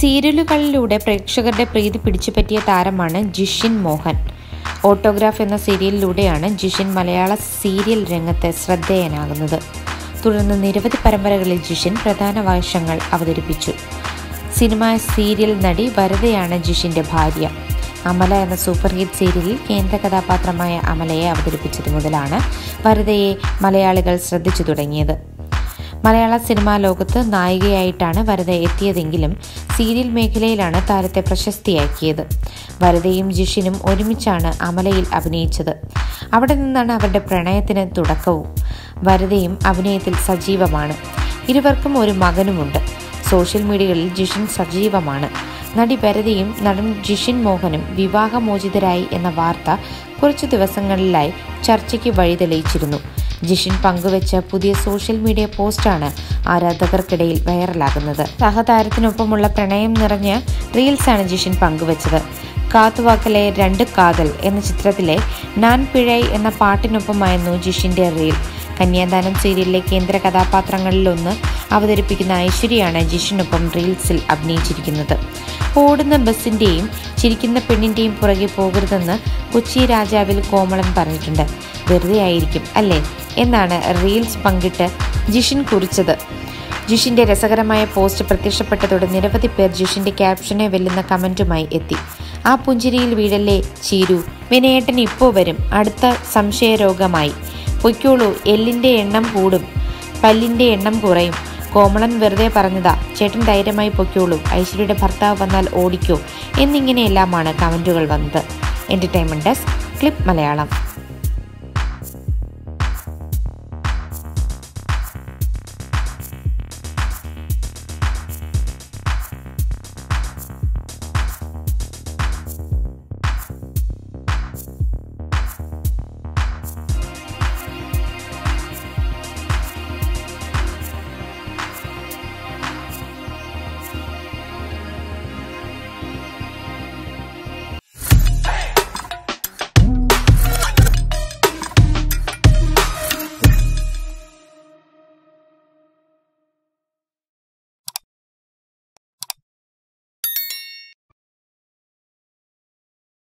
സീരിയലുകളിലൂടെ പ്രേക്ഷകരുടെ പ്രീതി പിടിച്ചുപറ്റിയ താരമാണ് ജിഷിൻ മോഹൻ ഓട്ടോഗ്രാഫ് എന്ന സീരിയലിലൂടെയാണ് ജിഷിൻ മലയാള സീരിയൽ രംഗത്ത് ശ്രദ്ധേയനാകുന്നത് തുടർന്ന് നിരവധി പരമ്പരകളിൽ ജിഷിൻ പ്രധാന വേഷങ്ങൾ അവതരിപ്പിച്ചു സിനിമ സീരിയൽ നടി വരദയാണ് ജിഷിൻ്റെ ഭാര്യ അമല എന്ന സൂപ്പർ ഹിറ്റ് സീരിയലിൽ കേന്ദ്ര കഥാപാത്രമായ അമലയെ അവതരിപ്പിച്ചത് മുതലാണ് വരദയെ മലയാളികൾ ശ്രദ്ധിച്ചു തുടങ്ങിയത് മലയാള സിനിമാ ലോകത്ത് നായികയായിട്ടാണ് വരദ എത്തിയതെങ്കിലും സീരിയൽ മേഖലയിലാണ് താരത്തെ പ്രശസ്തിയാക്കിയത് വരദയും ജിഷിനും ഒരുമിച്ചാണ് അമലയിൽ അഭിനയിച്ചത് അവിടെ നിന്നാണ് അവരുടെ പ്രണയത്തിന് തുടക്കവും വരദയും അഭിനയത്തിൽ സജീവമാണ് ഇരുവർക്കും ഒരു മകനുമുണ്ട് സോഷ്യൽ മീഡിയകളിൽ ജിഷിൻ സജീവമാണ് നടി ഭരതയും നടൻ ജിഷിൻ മോഹനും വിവാഹമോചിതരായി എന്ന വാർത്ത കുറച്ചു ദിവസങ്ങളിലായി ചർച്ചയ്ക്ക് വഴിതെളിയിച്ചിരുന്നു ജിഷിൻ പങ്കുവച്ച പുതിയ സോഷ്യൽ മീഡിയ പോസ്റ്റാണ് ആരാധകർക്കിടയിൽ വൈറലാകുന്നത് സഹതാരത്തിനൊപ്പമുള്ള പ്രണയം നിറഞ്ഞ റീൽസാണ് ജിഷിൻ പങ്കുവച്ചത് കാത്തുവാക്കലെ രണ്ട് കാതൽ എന്ന ചിത്രത്തിലെ നാൻ പിഴൈ എന്ന പാട്ടിനൊപ്പമായിരുന്നു ജിഷിന്റെ റീൽ കന്യാദാനം സീരിയലിലെ കേന്ദ്ര കഥാപാത്രങ്ങളിലൊന്ന് അവതരിപ്പിക്കുന്ന ഐശ്വര്യയാണ് ജിഷിനൊപ്പം റീൽസിൽ അഭിനയിച്ചിരിക്കുന്നത് ഓടുന്ന ബസ്സിൻ്റെയും ചിരിക്കുന്ന പെണ്ണിൻ്റെയും പുറകെ പോകരുതെന്ന് കൊച്ചി രാജാവിൽ കോമളൻ പറഞ്ഞിട്ടുണ്ട് വെറുതെ ആയിരിക്കും അല്ലേ എന്നാണ് റീൽസ് പങ്കിട്ട് ജിഷിൻ കുറിച്ചത് ജിഷിന്റെ രസകരമായ പോസ്റ്റ് പ്രത്യക്ഷപ്പെട്ടതോടെ നിരവധി പേർ ജിഷിന്റെ ക്യാപ്ഷനെ വെല്ലുന്ന കമന്റുമായി എത്തി ആ പുഞ്ചിരിയിൽ വീഴല്ലേ ചീരു വിനയേട്ടൻ ഇപ്പോൾ വരും അടുത്ത സംശയരോഗമായി പൊയ്ക്കോളൂ എല്ലിന്റെ എണ്ണം കൂടും പല്ലിന്റെ എണ്ണം കുറയും കോമളൻ വെറുതെ പറഞ്ഞതാ ചേട്ടൻ ധൈര്യമായി പൊയ്ക്കോളൂ ഐശ്വര്യയുടെ ഭർത്താവ് വന്നാൽ ഓടിക്കോ എന്നിങ്ങനെയെല്ലാമാണ് കമന്റുകൾ വന്നത് എന്റർടൈൻമെന്റ് ഡെസ്ക് ക്ലിപ്പ് മലയാളം